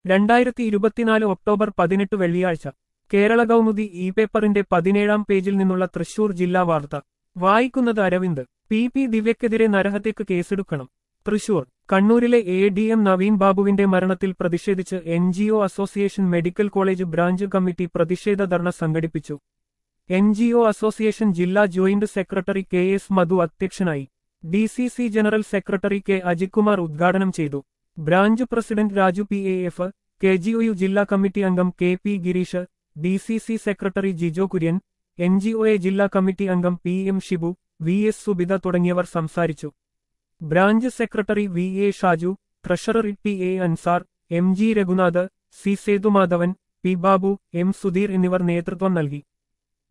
രണ്ടായിരത്തി ഇരുപത്തിനാല് ഒക്ടോബർ പതിനെട്ട് വെള്ളിയാഴ്ച കേരള കൗമുദി ഇ പേപ്പറിന്റെ പതിനേഴാം പേജിൽ നിന്നുള്ള തൃശൂർ ജില്ലാ വാർത്ത വായിക്കുന്നത് അരവിന്ദ് പി പി ദിവ്യക്കെതിരെ നരഹത്യക്ക് കേസെടുക്കണം തൃശൂർ കണ്ണൂരിലെ എ ഡി എം നവീൻ ബാബുവിന്റെ മരണത്തിൽ പ്രതിഷേധിച്ച് N G O association medical college branch committee പ്രതിഷേധ ധർണ സംഘടിപ്പിച്ചു എൻ ജി ഒ അസോസിയേഷൻ ജില്ലാ joint secretary K S Madhu അധ്യക്ഷനായി D C C general secretary K Ajithkumar ഉദ്ഘാടനം ചെയ്തു branch president Raju P A F K G O U ജില്ലാ കമ്മിറ്റി അംഗം K P Girish D C C secretary Jijo Kurian N G O A ജില്ലാ committee അംഗം P M Shibu V S Subitha തുടങ്ങിയവർ സംസാരിച്ചു branch secretary V A Shaju treasurer T A Ansar M G Raghunath C Sethumadhavan P Babu M Sudheer എന്നിവർ നേതൃത്വം നൽകി